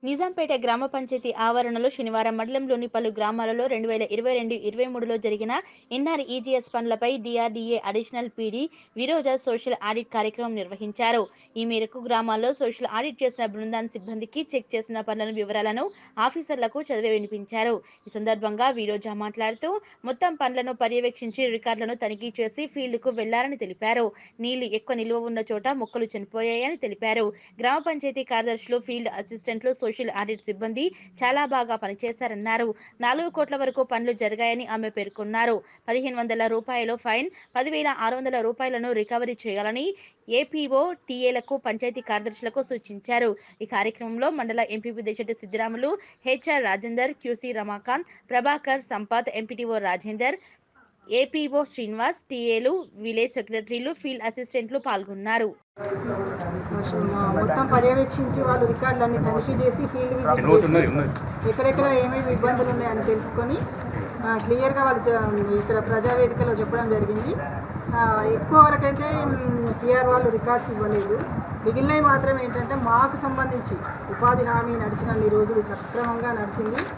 నిజాంపేట గ్రామ పంచాయతీ ఆవరణలో శనివారం మండలంలోని పలు గ్రామాలలో రెండు వేల ఇరవై రెండు ఇరవై మూడులో జరిగిన ఎన్ఆర్ ఈజీఎస్ పనులపై DRDA additional PD Viroja social audit కార్యక్రమం నిర్వహించారు ఈ మేరకు గ్రామాల్లో సోషల్ ఆడిట్ చేసిన బృందాన్ని సిబ్బందికి చెక్ చేసిన పనుల వివరాలను ఆఫీసర్లకు చదివి వినిపించారు ఈ సందర్భంగా విరోజా మాట్లాడుతూ మొత్తం పనులను పర్యవేక్షించి రికార్డులను తనిఖీ చేసి ఫీల్డ్కు వెళ్లారని తెలిపారు నీళ్లు ఎక్కువ నిల్వ ఉన్న చోట మొక్కలు చనిపోయాయని తెలిపారు గ్రామ పంచాయతీ కార్యదర్శులు ఫీల్డ్ అసిస్టెంట్లు సోషల్ ఆడిట్ సిబ్బంది చాలా బాగా పనిచేశారన్నారు నాలుగు కోట్ల వరకు పనులు జరిగాయని ఆమె పేర్కొన్నారు పదిహేను వందల రూపాయలు ఫైన్ పదివేల ఆరు వందల రూపాయలను రికవరీ చేయాలని ఏపీఓ టీఏలకు పంచాయతీ కార్యదర్శులకు సూచించారు ఈ కార్యక్రమంలో మండల MPP Desati Siddiramulu HR Rajender QC Ramakant Prabhakar Sampath MPTO Rajender APO Srinivas టీఏలు విలేజ్ సెక్రటరీలు ఫీల్డ్ అసిస్టెంట్లు పాల్గొన్నారు మా- మొత్తం పర్యవేక్షించి వాళ్ళు రికార్డులన్నీ తనిఖీ చేసి ఫీల్డ్ విజిట్ చేసి ఎక్కడెక్కడ ఏమేమి ఇబ్బందులు ఉన్నాయని తెలుసుకొని ఆ, క్లియర్గా వాళ్ళు చె- ఇక్కడ ప్రజావేదికలో చెప్పడం జరిగింది ఆ, ఎక్కువ వరకైతే పిఆర్ వాళ్ళు రికార్డ్స్ ఇవ్వలేదు మిగిలినవి మాత్రం ఏంటంటే మాకు సంబంధించి ఉపాధి హామీ నడిచిన రోజులు సక్రమంగా నడిచింది